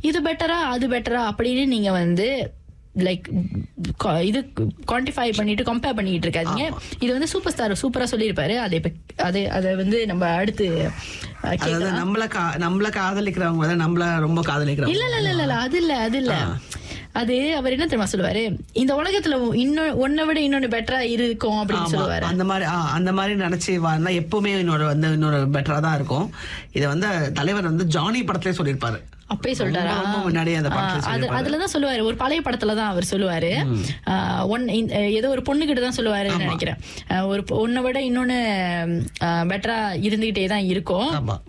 இது பெட்டரா அது பெட்டரா அப்படின்னு நீங்க வந்து லைக் இது குவான்டிஃபை பண்ணிட்டு கம்பேர் பண்ணிட்டு இருக்காதீங்க இது வந்து சூப்பர் ஸ்டார் சூப்பரா சொல்லியிருப்பாரு அதை இப்ப அது அதை வந்து நம்ம அடுத்து அஹ், அதாவது கேட்கலாம். நம்மள கா- நம்மள காதலிக்கிறவங்க தான் நம்மள ரொம்ப இல்ல காதலிக்கிறவங்க இல்ல இல்ல இல்ல இல்ல அது இல்ல அது இல்ல அது அவர் என்ன தெரியுமா சொல்லுவாரு இந்த உலகத்துல இன்னொன்னு ஒன்னை விட இன்னொன்னு பெட்டரா இருக்கும் அப்படின்னு ஆமா, சொல்லுவாரு அந்த மாதிரி ஆ, அந்த மாதிரி நினைச்சு வாழ்ந்தா எப்பவுமே இன்னொரு வந்து இன்னொரு பெட்டரா தான் இருக்கும் இதை வந்து தலைவர் வந்து ஜானி படத்திலே சொல்லியிருப்பாரு அப்பயே சொல்லிட்டாரா ரொம்ப, ரொம்ப முன்னாடியே அந்த படத்துல ஆ, அது சொல்லியிருப்பாரு. அதுலதான் சொல்லுவாரு ஒரு பழைய படத்துல தான் அவர் சொல்லுவாரு ஆ, ஒன் இந்த- ஏதோ ஒரு பொண்ணு கிட்ட தான் சொல்லுவாருன்னு நினைக்கிறேன் ஆ, ஒரு பொ- ஒன்னை விட இன்னொன்னு பெட்டரா இருந்துகிட்டே தான் இருக்கும் ஆமா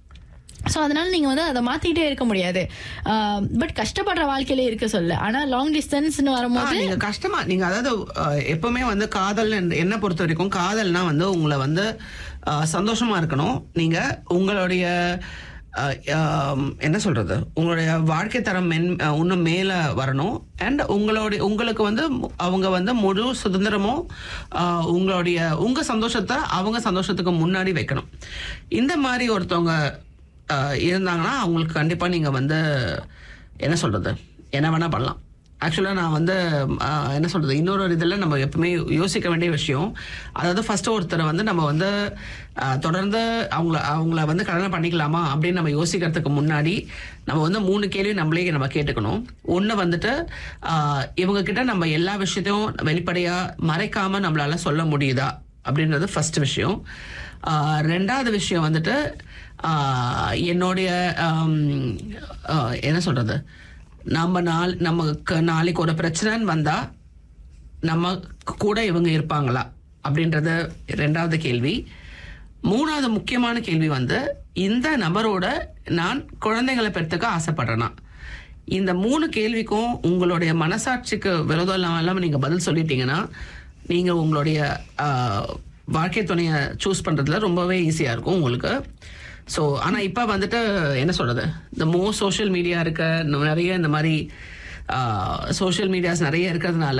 சோ அதனால நீங்க வந்து அதை மாத்திக்கிட்டே இருக்க முடியாது பட் கஷ்டப்படுற வாழ்க்கையில இருக்க சொல்ல ஆனா லாங் டிஸ்டன்ஸ்னு ஆ, வரும்போது நீங்க கஷ்டமா நீங்க அதாவது அஹ், எப்பவுமே வந்து காதல் என்ன பொறுத்த வரைக்கும் காதல்னா வந்து உங்களை வந்து அஹ், சந்தோஷமா இருக்கணும் நீங்க உங்களுடைய அஹ், ஆம், என்ன சொல்றது உங்களுடைய வாழ்க்கை தரம் மென் அஹ், இன்னும் மேல வரணும் அண்ட் உங்களுடைய உங்களுக்கு வந்து மு- அவங்க வந்து முழு சுதந்திரமும் அஹ், உங்களுடைய உங்க சந்தோஷத்தை அவங்க சந்தோஷத்துக்கு முன்னாடி வைக்கணும் இந்த மாதிரி ஒருத்தவங்க அஹ், இருந்தாங்கன்னா அவங்களுக்கு கண்டிப்பா நீங்க வந்து என்ன சொல்றது என்ன வேணா பண்ணலாம் ஆக்சுவலாக நான் வந்து ஆஹ், என்ன சொல்றது இன்னொரு இதில் நம்ம எப்பவுமே யோசிக்க வேண்டிய விஷயம் அதாவது ஃபர்ஸ்ட் ஒருத்தரை வந்து நம்ம வந்து ஆஹ், தொடர்ந்து அவங்கள அவங்கள வந்து கல்யாணம் பண்ணிக்கலாமா அப்படின்னு நம்ம யோசிக்கிறதுக்கு முன்னாடி நம்ம வந்து மூணு கேள்வி நம்மளே நம்ம கேட்டுக்கணும் ஒன்று வந்துட்டு ஆஹ், இவங்க கிட்ட நம்ம எல்லா விஷயத்தையும் வெளிப்படையா மறைக்காம நம்மளால சொல்ல முடியுதா அப்படின்றது ஃபர்ஸ்ட் விஷயம் ஆஹ், ரெண்டாவது விஷயம் வந்துட்டு ஆஹ், என்னுடைய ஆம், ஆஹ், என்ன சொல்றது நம்ம நாள் நமக்கு நாளைக்கு ஒரு பிரச்சனைன்னு வந்தா நம்ம கூட இவங்க இருப்பாங்களா அப்படின்றது ரெண்டாவது கேள்வி மூணாவது முக்கியமான கேள்வி வந்து இந்த நபரோட நான் குழந்தைகளை பெற்றுக்க ஆசைப்படுறேனா இந்த மூணு கேள்விக்கும் உங்களுடைய மனசாட்சிக்கு விரோதம் இல்லாம இல்லாம நீங்க பதில் சொல்லிட்டீங்கன்னா நீங்க உங்களுடைய ஆஹ், வாழ்க்கை துணையை சூஸ் பண்றதுல ரொம்பவே ஈஸியா இருக்கும் உங்களுக்கு ஸோ ஆனா இப்ப வந்துட்டு என்ன சொல்றது இந்த மோ சோஷியல் மீடியா இருக்க நிறைய இந்த மாதிரி சோஷியல் மீடியாஸ் நிறைய இருக்கிறதுனால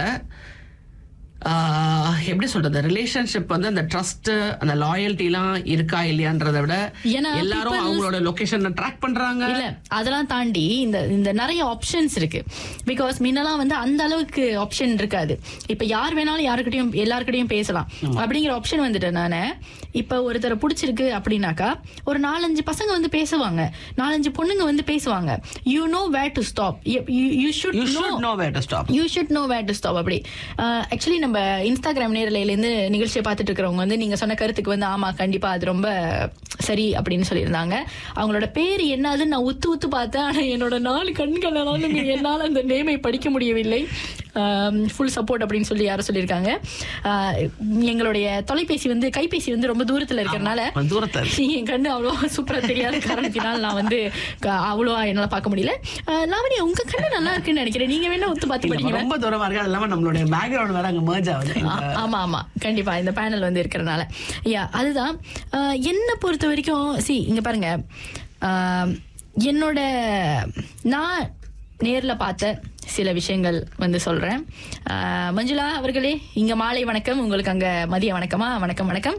ஆஹ், எப்படி சொல்றது ரிலேஷன்ஷிப் வந்து அந்த ட்ரஸ்ட் அந்த லாயல்ட்டிலாம் இருக்கா இல்லையான்றதை விட ஏன்னா எல்லாரும் people- அவங்களோட லொகேஷன் ட்ராக் பண்றாங்க இல்ல அதெல்லாம் தாண்டி இந்த இந்த நிறைய ஆப்ஷன்ஸ் இருக்கு பிகாஸ் முன்னெல்லாம் வந்து அந்த அளவுக்கு ஆப்ஷன் இருக்காது இப்ப யார் வேணாலும் யாருக்கிட்டையும் எல்லாருக்கிட்டையும் பேசலாம் அப்படிங்கிற ஆப்ஷன் வந்துட்டு நானு இப்ப ஒருத்தரை பிடிச்சிருக்கு அப்படின்னாக்கா ஒரு நாலஞ்சு பசங்க வந்து பேசுவாங்க நாலஞ்சு பொண்ணுங்க வந்து பேசுவாங்க you know where to stop you should you know should know where to stop you should know where to stop அப்படி ஆக்சுவலி நம்ம இன்ஸ்டாகிராம் நேரலையிலேருந்து நிகழ்ச்சியை பார்த்துட்டு இருக்கிறவங்க வந்து நீங்க சொன்ன கருத்துக்கு வந்து ஆமா கண்டிப்பா அது ரொம்ப சரி அப்படின்னு சொல்லியிருந்தாங்க அவங்களோட பேர் என்னதுன்னு நான் உத்து உத்து பார்த்தேன் ஆனா என்னோட நாலு கண்களாலும் என்னால அந்த நேமை படிக்க முடியவில்லை ஃபுல் சப்போர்ட் அப்படின்னு சொல்லி யாரும் சொல்லியிருக்காங்க ஆஹ் எங்களுடைய தொலைபேசி வந்து கைபேசி வந்து ரொம்ப தூரத்துல இருக்கிறதுனால தூரத்தை என் கண்ணு அவ்வளோ சூப்பரா தெரியாத காரணத்தினால் நான் வந்து க- அவ்வளவா என்னால பார்க்க முடியல அஹ் லாவண்யா உங்க கண்ணு நல்லா இருக்குன்னு நினைக்கிறேன் நீங்க வேணா ஒத்து பார்த்து படிங்க ரொம்ப தூரமா இருக்கு அது இல்லாம நம்மளுடைய பேக்ரவுண்ட் வேற அங்க merge ஆகுது ஆ- ஆமா ஆமா கண்டிப்பா இந்த பேனல் வந்து இருக்கிறதுனால யா அதுதான் அஹ், என்னை பொறுத்த வரைக்கும் சி இங்க பாருங்க அஹ், என்னோட நான் நேர்ல பார்த்த சில விஷயங்கள் வந்து சொல்றேன் அஹ், மஞ்சுளா அவர்களே இங்க மாலை வணக்கம் உங்களுக்கு அங்க மதிய வணக்கமா வணக்கம் வணக்கம்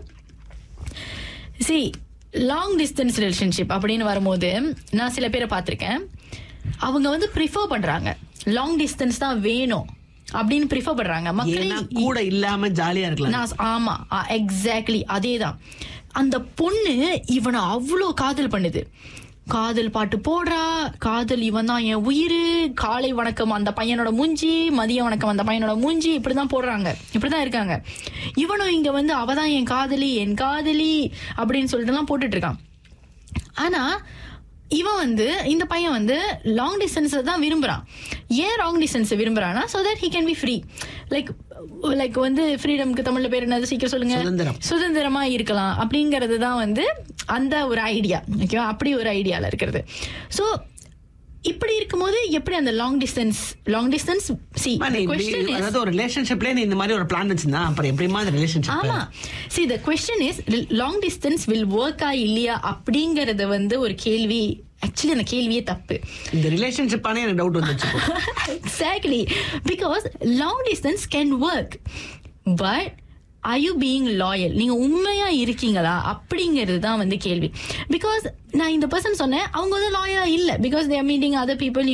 சி லாங் டிஸ்டன்ஸ் ரிலேஷன்ஷிப் அப்படின்னு வரும்போது நான் சில பேரை பார்த்துருக்கேன் அவங்க வந்து ப்ரிஃபர் பண்றாங்க லாங் டிஸ்டன்ஸ் தான் வேணும் அப்படின்னு ப்ரிஃபர் பண்றாங்க மக்களே ஏன்னா கூட இல்லாம ஜாலியா இருக்கலாம் நான் ஆமா எக்ஸாக்ட்லி அதேதான் அந்த பொண்ணு இவனை அவ்வளோ காதல் பண்ணுது காதல் பாட்டு போடுறா காதல் இவன் தான் என் உயிர் காலை வணக்கம் அந்த பையனோட மூஞ்சி மதிய வணக்கம் அந்த பையனோட மூஞ்சி இப்படிதான் போடுறாங்க இப்படிதான் இருக்காங்க இவனும் இங்க வந்து அவ தான் என் காதலி என் காதலி அப்படின்னு சொல்லிட்டு எல்லாம் போட்டுட்டு இருக்கான் ஆனா இவன் வந்து இந்த பையன் வந்து லாங் டிஸ்டன்ஸ் தான் விரும்புறான் ஏன் லாங் டிஸ்டன்ஸ் விரும்புறான்னா so that he can be free like like வந்து ஃப்ரீடம்க்கு தமிழ்ல பேர் என்னது சீக்கிரம் சொல்லுங்க சுதந்திரம். சுதந்திரமா இருக்கலாம் அப்படிங்கிறது தான் வந்து அந்த ஒரு ஐடியா ஓகேவா அப்படி ஒரு ஐடியால இருக்கிறது ஸோ இப்படி இருக்கும்போது எப்படி அந்த long distance long distance see அம்மா, நீ இப்படி- கொஸ்டின் இஸ் அதாவது ஒரு ரிலேஷன்ஷிப்ல நீ இந்த மாதிரி ஒரு பிளான் வச்சிருந்தா அப்புறம் எப்படிமா அந்த ரிலேஷன்ஷிப் ஆமா see the question is long distance will ஒர்க்கா இல்லையா அப்படிங்கறது வந்து ஒரு கேள்வி ஆக்சுவலி அந்த கேள்வியே தப்பு இந்த ரிலேஷன்ஷிப்பானே எனக்கு டவுட் வந்துச்சு இப்போ. Exactly because long distance can work but are you being loyal நீங்க உண்மையா இருக்கீங்களா அப்படிங்கிறது தான் வந்து கேள்வி பிகாஸ் நான் இந்த பர்சன் சொன்னேன் அவங்க வந்து லாயலா இல்ல because their meeting other people